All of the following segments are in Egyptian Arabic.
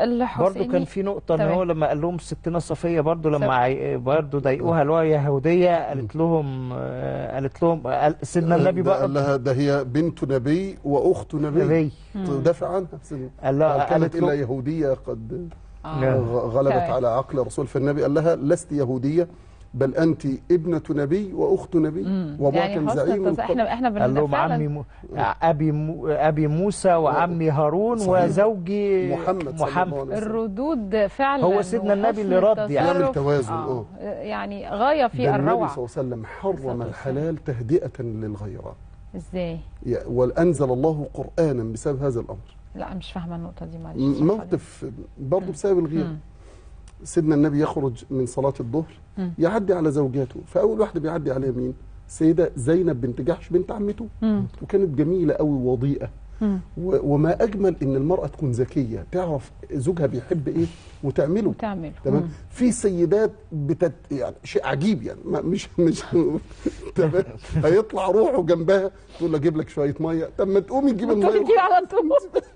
الحسيني برضه كان في نقطة ان تمام. هو لما قال لهم ستنا صفية برضه لما سب- عي... برضه ضايقوها اللي هو يهودية قالت لهم آه، قالت لهم قال- سيدنا النبي ده قال بقى لها ده هي بنت نبي واخت نبي نبي تدافع عنها قال لها قال قالت كانت الا له يهوديه قد آه. غ- غلبت تمام. على عقل الرسول فالنبي قال لها لست يهوديه بل انت ابنه نبي واخت نبي وابوها يعني كان حسن زعيم التص- احنا احنا قال بن- لهم فعلاً عمي م... ابي م... ابي موسى وعمي هارون صحيح. وزوجي محمد صلى الله محمد عليه وسلم الردود فعلا هو سيدنا النبي وحسن اللي رد يعني. التصرف. يعمل توازن، آه. آه. يعني غايه في ده النبي الروعه صلى الله عليه وسلم حرم والسلام. الحلال تهدئه للغيره ازاي يا- وانزل الله قرانا بسبب هذا الامر لا مش فاهمه النقطه دي معلش م- اشرحها لي. موقف برضه بسبب الغيره مم. سيدنا النبي يخرج من صلاة الظهر مم. يعدي على زوجاته فأول واحدة بيعدي عليها مين السيدة زينب بنت جحش بنت عمته مم. وكانت جميلة قوي وضيئة مم. و- وما أجمل إن المرأة تكون ذكية تعرف زوجها بيحب إيه وتعمله وتعمل تمام مم. في سيدات بتت يعني شيء عجيب يعني ما مش مش تمام هيطلع روحه جنبها تقول له اجيب لك شويه ميه طب ما تقومي تجيب تقول الميه تجيب على طول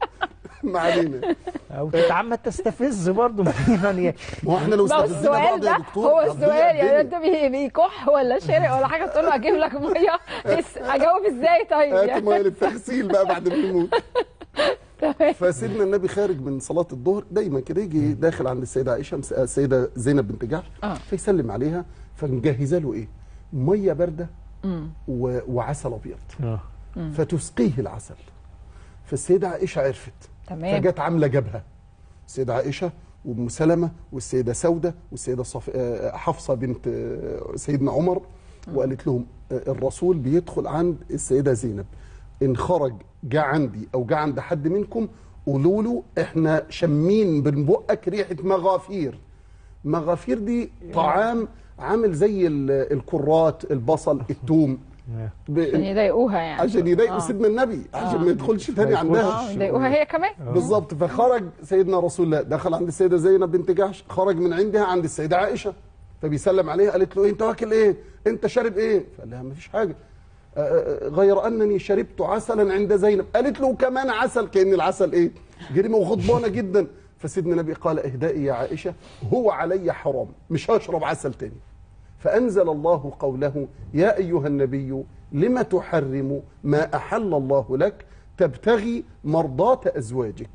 ما علينا او تتعمد تستفز برضه يعني ما هو احنا لو ما هو استفزنا السؤال بعض ده يا دكتور هو هتضيع السؤال يعني الدنيا. انت بي- بيكح ولا شرق ولا حاجه تقول له اجيب لك ميه اس- اجاوب ازاي طيب هات يعني ميه للتغسيل بقى بعد ما يموت تمام. فسيدنا النبي خارج من صلاه الظهر دايما كده يجي داخل عند السيده عائشه مس- السيده زينب بنت جحش آه. فيسلم عليها فمجهزه له ايه؟ ميه بارده مم. و... وعسل ابيض آه. فتسقيه العسل فالسيده عائشه عرفت تمام فجت عامله جبهه السيده عائشه وام سلمه والسيده سوده والسيده صف... آه، حفصه بنت آه، سيدنا عمر وقالت لهم آه، الرسول بيدخل عند السيده زينب ان خرج جه عندي او جه عند حد منكم قولوا له احنا شامين من بقك ريحه مغافير مغافير دي طعام عامل زي ال- الكرات البصل الثوم ب- عشان يضايقوها يعني عشان يضايقوا آه. سيدنا النبي عشان ما يدخلش تاني ما عندها اه يضايقوها هي كمان بالظبط فخرج سيدنا رسول الله دخل عند السيده زينب بنت جحش خرج من عندها عند السيده عائشه فبيسلم عليها قالت له إيه انت واكل ايه انت شارب ايه فقال لها ما فيش حاجه آه، آه، غير انني شربت عسلا عند زينب قالت له كمان عسل كان العسل ايه جريمه وغضبانه جدا فسيدنا النبي قال اهدائي يا عائشه هو علي حرام مش هشرب عسل تاني فأنزل الله قوله يا أيها النبي لم تحرم ما أحل الله لك تبتغي مرضاة أزواجك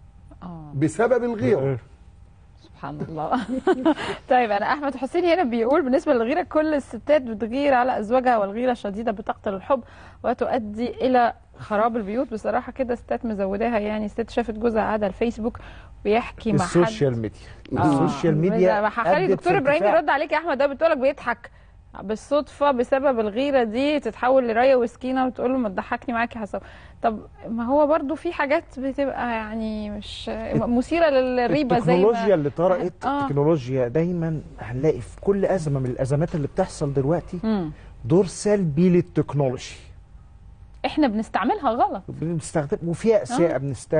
اه بسبب الغيرة سبحان الله طيب انا احمد حسين هنا بيقول بالنسبه للغيره كل الستات بتغير على ازواجها والغيره الشديده بتقتل الحب وتؤدي الى خراب البيوت بصراحه كده ستات مزوداها يعني ست شافت جوزها قاعده على الفيسبوك بيحكي مع حد السوشيال ميديا آه. السوشيال ميديا بس هخلي أدت دكتور في ابراهيم ارتفاع. يرد عليك يا احمد ده بتقولك بيضحك بالصدفه بسبب الغيره دي تتحول لرايه وسكينه وتقول له ما تضحكني معاك يا حسن طب ما هو برضو في حاجات بتبقى يعني مش مثيره للريبه زي التكنولوجيا ما اللي طرقت آه. التكنولوجيا دايما هنلاقي في كل ازمه من الازمات اللي بتحصل دلوقتي مم. دور سلبي للتكنولوجيا احنا بنستعملها غلط بنستخدم وفي اشياء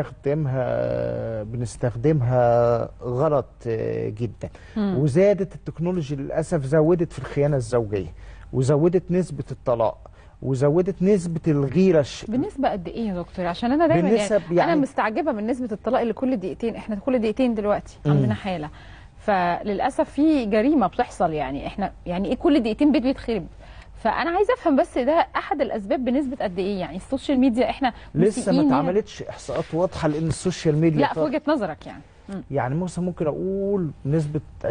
بنستخدمها بنستخدمها غلط آه، جدا وزادت التكنولوجيا للاسف زودت في الخيانه الزوجيه وزودت نسبه الطلاق وزودت نسبه الغيره الش... بنسبه قد ايه يا دكتور عشان انا دايما بالنسب يعني, يعني- انا مستعجبه من نسبه الطلاق اللي كل دقيقتين احنا كل دقيقتين دلوقتي عندنا حاله فللاسف في جريمه بتحصل يعني احنا يعني ايه كل دقيقتين بيت بيتخرب فانا عايزه افهم بس ده احد الاسباب بنسبه قد ايه يعني السوشيال ميديا احنا لسه ما مسيئين اتعملتش احصاءات واضحه لان السوشيال ميديا لا في طر- وجهه نظرك يعني مم. يعني مثلا ممكن اقول نسبه 20%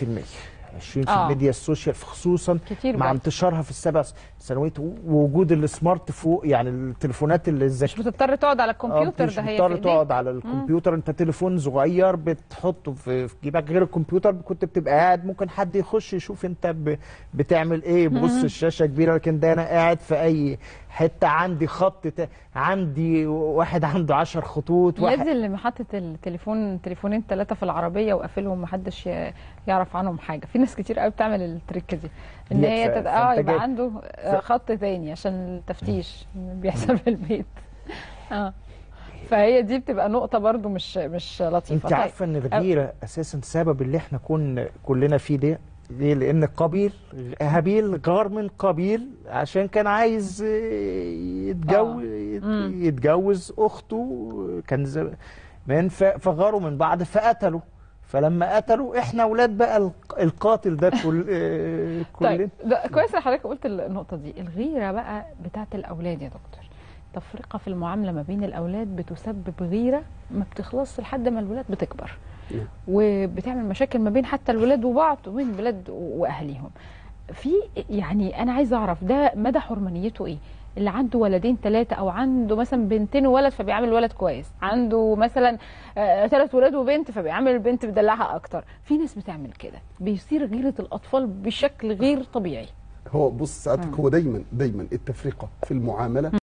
20% آه. ميديا السوشيال خصوصا كتير مع برضه. انتشارها في السبع سنوات ووجود السمارت فوق يعني التليفونات اللي مش الذكيه بتضطر تقعد على الكمبيوتر مش ده هي مضطر في ايديك تقعد على الكمبيوتر انت تليفون صغير بتحطه في في جيبك غير الكمبيوتر كنت بتبقى قاعد ممكن حد يخش يشوف انت ب... بتعمل ايه بص الشاشه كبيره لكن ده انا قاعد في اي حته عندي خط ت... عندي واحد عنده 10 خطوط الناس واحد اللي حاطط التليفون تليفونين ثلاثه في العربيه وقافلهم محدش ي- يعرف عنهم حاجه في ناس كتير قوي بتعمل التريك دي ان دي- هي ف- تت... اه فأنت يبقى جاي- عنده آه، خط تاني عشان التفتيش بيحصل في البيت اه فهي دي بتبقى نقطه برضو مش مش لطيفه انت عارفه ان الغيره اساسا سبب اللي احنا كنا كلنا فيه ده ليه؟ لان قابيل هابيل غار من قابيل عشان كان عايز يتجوز مم. يتجوز اخته كان ز... من ف- فغاروا من بعض فقتلوا فلما قتلوا احنا اولاد بقى الق- القاتل ده كل آه، كلنا طيب ده كويس ان حضرتك قلت النقطه دي الغيره بقى بتاعت الاولاد يا دكتور تفرقه في المعامله ما بين الاولاد بتسبب غيره ما بتخلصش لحد ما الولاد بتكبر نعم. وبتعمل مشاكل ما بين حتى الولاد وبعض وبين الولاد واهاليهم في يعني انا عايزه اعرف ده مدى حرمانيته ايه اللي عنده ولدين ثلاثة أو عنده مثلا بنتين وولد فبيعامل الولد كويس عنده مثلا ثلاث ولاد وبنت فبيعامل البنت بيدلعها أكتر في ناس بتعمل كده بيصير غيرة الأطفال بشكل غير طبيعي هو بص ساعتك هو دايما دايما التفرقه في المعامله